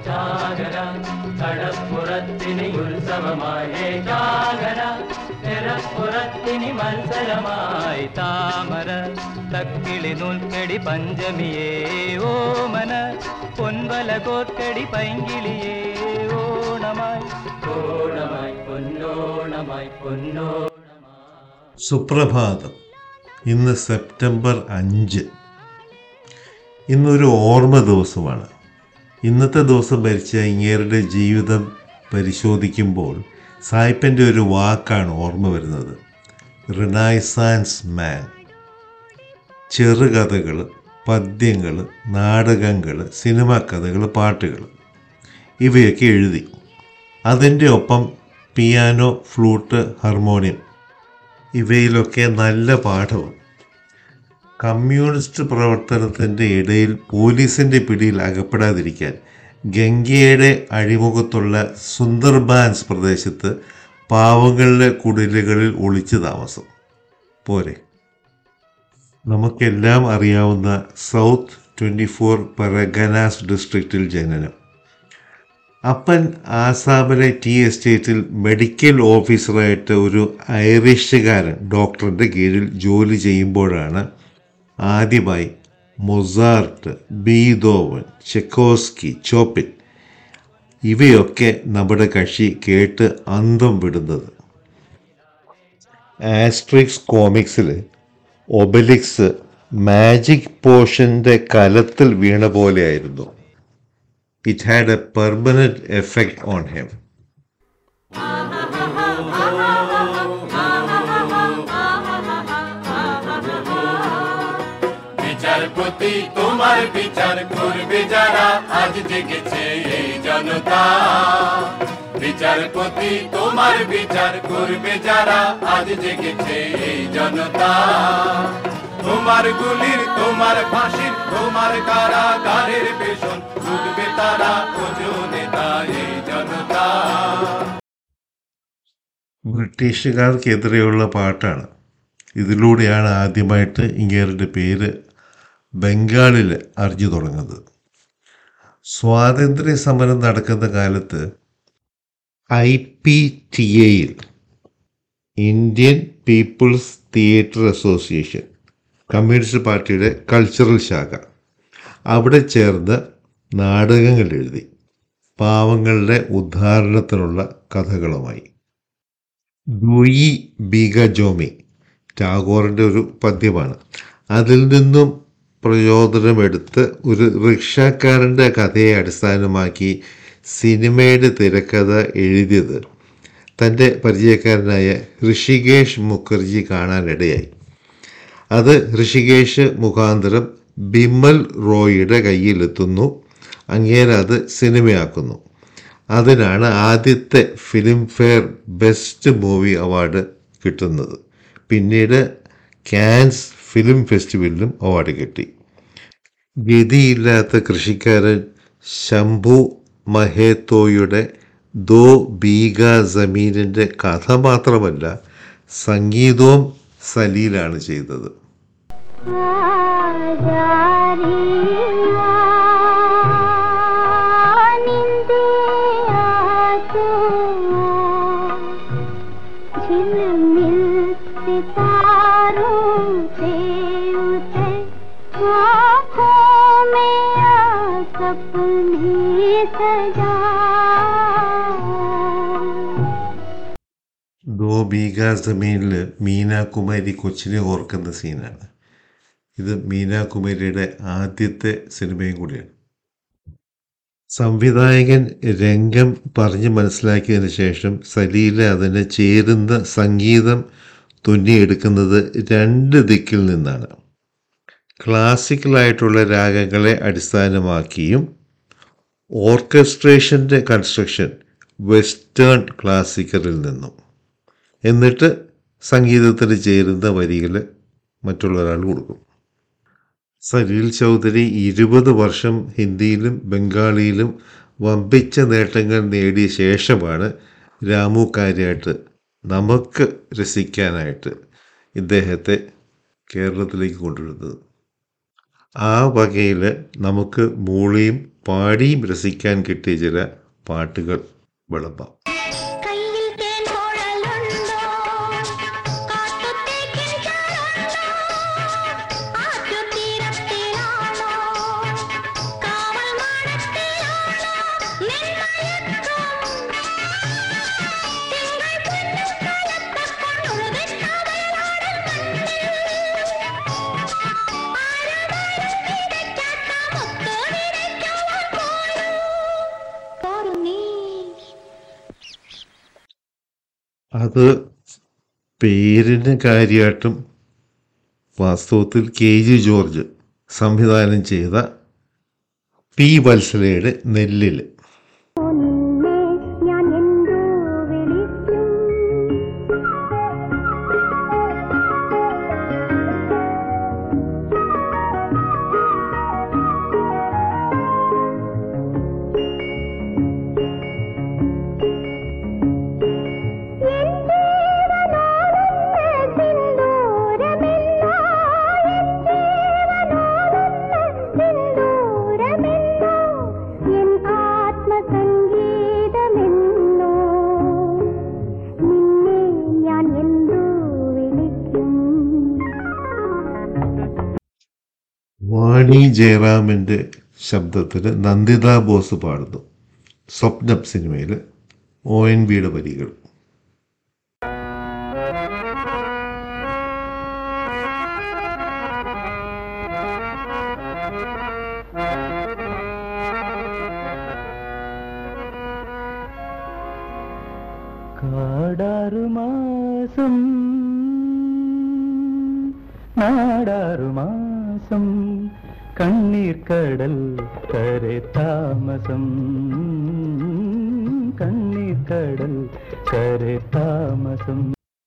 ചാകര കടപ്പുറത്തിനി ഉത്സവമായി ചാകര നിറപ്പുറത്തിനി മത്സരമായി താമര തക്കിളി നൂൽക്കടി പഞ്ചമിയേ ഓമന പൊൻവല കോർക്കടി പൈങ്കിളിയേ ഓണമായി ഓണമായി പൊന്നോണമായി പൊന്നോണമായി സുപ്രഭാതം ഇന്ന് സെപ്റ്റംബർ അഞ്ച് ഇന്നൊരു ഓർമ്മ ദിവസമാണ് ഇന്നത്തെ ദിവസം മരിച്ച ഇങ്ങേരുടെ ജീവിതം പരിശോധിക്കുമ്പോൾ സായിപ്പൻ്റെ ഒരു വാക്കാണ് ഓർമ്മ വരുന്നത് റിനൈസാൻസ് മാൻ ചെറുകഥകൾ പദ്യങ്ങൾ നാടകങ്ങൾ സിനിമാ കഥകൾ പാട്ടുകൾ ഇവയൊക്കെ എഴുതി അതിൻ്റെ ഒപ്പം പിയാനോ ഫ്ലൂട്ട് ഹാർമോണിയം ഇവയിലൊക്കെ നല്ല പാഠവും കമ്മ്യൂണിസ്റ്റ് പ്രവർത്തനത്തിൻ്റെ ഇടയിൽ പോലീസിൻ്റെ പിടിയിൽ അകപ്പെടാതിരിക്കാൻ ഗംഗയുടെ അഴിമുഖത്തുള്ള സുന്ദർബാൻസ് പ്രദേശത്ത് പാവങ്ങളുടെ കുടിലുകളിൽ ഒളിച്ചു താമസം പോരെ നമുക്കെല്ലാം അറിയാവുന്ന സൗത്ത് ട്വൻറ്റി ഫോർ പരഗനാസ് ഡിസ്ട്രിക്റ്റിൽ ജനനം അപ്പൻ ആസാമിലെ ടീ എസ്റ്റേറ്റിൽ മെഡിക്കൽ ഓഫീസറായിട്ട് ഒരു ഐറിഷുകാരൻ ഡോക്ടറിൻ്റെ കീഴിൽ ജോലി ചെയ്യുമ്പോഴാണ് ആദ്യമായി മൊസാർട്ട് ബീതോവൻ ചെക്കോസ്കി ചോപ്പിൻ ഇവയൊക്കെ നമ്മുടെ കക്ഷി കേട്ട് അന്തം വിടുന്നത് ആസ്ട്രിക്സ് കോമിക്സിൽ ഒബലിക്സ് മാജിക് പോഷൻ്റെ കലത്തിൽ വീണ പോലെയായിരുന്നു it had a permanent effect on him. বিচারপতি তোমার বিচার করবে যারা আজ জেগেছে এই জনতা বিচারপতি তোমার বিচার করবে যারা আজ জেগেছে এই জনতা তোমার গুলির তোমার ফাঁসির তোমার কারাগারের বেশন ছুটবে তারা ওজনে এই জনতা ബ്രിട്ടീഷുകാർക്കെതിരെയുള്ള പാട്ടാണ് ഇതിലൂടെയാണ് ആദ്യമായിട്ട് ഇങ്ങേരുടെ പേര് ബംഗാളിൽ അറിഞ്ഞു തുടങ്ങുന്നത് സ്വാതന്ത്ര്യ സമരം നടക്കുന്ന കാലത്ത് ഐ പി ടി എയിൽ Indian people's theatre association communist പാർട്ടിയുടെ കൾച്ചറൽ ശാഖ അവിടെ ചേർന്ന് നാടകങ്ങൾ എഴുതി പാവങ്ങളുടെ ഉദ്ധാരണത്തിനുള്ള കഥകളുമായി ദുയി ബീഗ ജോമി ടാഗോറിൻ്റെ ഒരു പദ്യമാണ് അതിൽ നിന്നും പ്രചോദനമെടുത്ത് ഒരു റിക്ഷക്കാരൻ്റെ കഥയെ അടിസ്ഥാനമാക്കി സിനിമയുടെ തിരക്കഥ എഴുതിയത് തൻ്റെ പരിചയക്കാരനായ ഋഷികേഷ് മുഖർജി കാണാനിടയായി അത് ഋഷികേഷ് മുഖാന്തരം ബിമൽ റോയിയുടെ കയ്യിലെത്തുന്നു അങ്ങേരെ അത് സിനിമയാക്കുന്നു അതിനാണ് ആദ്യത്തെ Filmfare best movie award കിട്ടുന്നത് പിന്നീട് കാൻസ് ഫിലിം ഫെസ്റ്റിവലിലും അവാർഡ് കിട്ടി ഗതിയില്ലാത്ത കൃഷിക്കാരൻ ശംഭു മഹേത്തോയുടെ ദോ ബീഗ ജമീനിൻ്റെ കഥ മാത്രമല്ല സംഗീതവും സലീലാണ് ചെയ്തത് झिलमिल सितारों से उतर आँखों में आ सपने सजा ദോ ബീഗ ജമീനിൽ മീനാകുമാരി കൊച്ചിനെ ഓർക്കുന്ന സീനാണ് ഇത് മീനാകുമാരിയുടെ ആദ്യത്തെ സിനിമയും കൂടിയാണ് സംവിധായകൻ രംഗം പറഞ്ഞ് മനസ്സിലാക്കിയതിന് ശേഷം സലീല അതിന് ചേരുന്ന സംഗീതം തുന്നിയെടുക്കുന്നത് രണ്ട് ദിക്കിൽ നിന്നാണ് ക്ലാസിക്കലായിട്ടുള്ള രാഗങ്ങളെ അടിസ്ഥാനമാക്കിയും ഓർക്കസ്ട്രേഷൻ്റെ കൺസ്ട്രക്ഷൻ വെസ്റ്റേൺ ക്ലാസിക്കലിൽ നിന്നും എന്നിട്ട് സംഗീതത്തിന് ചേരുന്ന വരികൾ മറ്റുള്ള ഒരാൾ കൊടുക്കും സലീൽ ചൗധരി ഇരുപത് വർഷം ഹിന്ദിയിലും ബംഗാളിയിലും വമ്പിച്ച നേട്ടങ്ങൾ നേടിയ ശേഷമാണ് രാമു കാര്യമായിട്ട് നമുക്ക് രസിക്കാനായിട്ട് ഇദ്ദേഹത്തെ കേരളത്തിലേക്ക് കൊണ്ടുവരുന്നത് ആ വകയിൽ നമുക്ക് മൂളിയും പാടിയും രസിക്കാൻ കിട്ടിയ ചില പാട്ടുകൾ വിളമ്പാം കയ്യിൽ തേൻ കുഴലുണ്ടോ കാട്ടുതേക്കിൻ ചാരുണ്ടോ ആറ്റുതീരത്തിലാണോ കാവൽ മാടത്തിലാണോ നിൻമയക്കം തിങ്കൾ പൊന്നും കാലത്തക്കൊണ്ടൊരു വെണ്ണാവലാടൻ മണ്ണിൽ ആരതാരും വിതയ്ക്കാത്ത മുത്ത് വിതയ്ക്കുവാൻ പോരൂ പോരൂ നീ അത് പേരിന് കാര്യമായിട്ടും വാസ്തവത്തിൽ കെ ജി ജോർജ് സംവിധാനം ചെയ്ത പി വത്സലയുടെ നെല്ലിൽ നിന്നെ ഞാൻ എന്തോ വിളിക്കും എൻ ജീവനോടുന്ന സിന്ദൂരമെന്നോ എൻ ജീവനോടുന്ന സിന്ദൂരമെന്നോ എൻ ആത്മസംഗീതമെന്നോ നിന്നെ ഞാൻ എന്തോ വിളിക്കും വാണി ജയറാമിൻ്റെ ശബ്ദത്തിൽ നന്ദിത ബോസ് പാടുന്നു സ്വപ്നം സിനിമയിൽ ഒ എൻ ബിയുടെ വരികൾ കാടാറു മാസം നാടാറു മാസം കണ്ണീർ കടൽ കരെ താമസം കണ്ണീർ കടൽ കരെ താമസം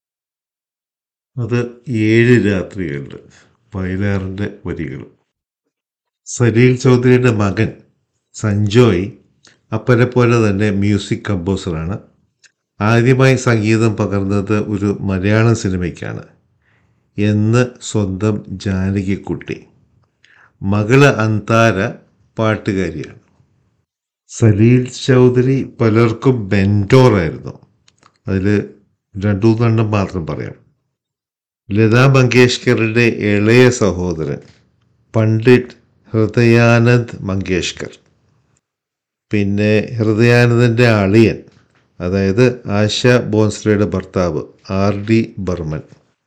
അത് ഏഴ് രാത്രികളിൽ വയലാറിൻ്റെ വരികൾ സലീൽ ചൗധരിയുടെ മകൻ സഞ്ജോയ് അപ്പനെ പോലെ തന്നെ മ്യൂസിക് കമ്പോസറാണ് ആദ്യമായി സംഗീതം പകർന്നത് ഒരു മലയാളം സിനിമയ്ക്കാണ് എന്ന് സ്വന്തം ജാനകിക്കുട്ടി മകള് അന്താര പാട്ടുകാരിയാണ് സലീൽ ചൗധരി പലർക്കും ബെൻറ്റോറായിരുന്നു അതിൽ രണ്ടു മൂന്നെണ്ണം മാത്രം പറയാം ലതാ മങ്കേഷ്കറുടെ ഇളയ സഹോദരൻ പണ്ഡിറ്റ് ഹൃദയാനന്ദ് മങ്കേഷ്കർ പിന്നെ ഹൃദയാനന്ദൻ്റെ അളിയൻ അതായത് ആശ ബോൻസ്ലയുടെ ഭർത്താവ് ആർ ഡി ബർമൻ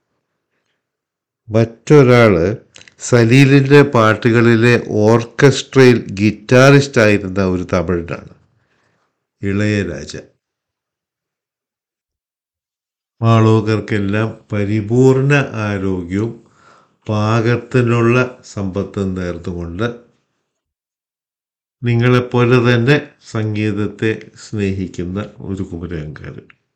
മറ്റൊരാൾ സലീലിൻ്റെ പാട്ടുകളിലെ ഓർക്കസ്ട്രയിൽ ഗിറ്റാറിസ്റ്റ് ആയിരുന്ന ഒരു തമിഴനാണ് ഇളയരാജ മാളോകർക്കെല്ലാം പരിപൂർണ ആരോഗ്യവും പാകത്തിനുള്ള സമ്പത്തും നേർന്നുകൊണ്ട് നിങ്ങളെപ്പോലെ തന്നെ സംഗീതത്തെ സ്നേഹിക്കുന്ന ഒരു കുമരകങ്കാരൻ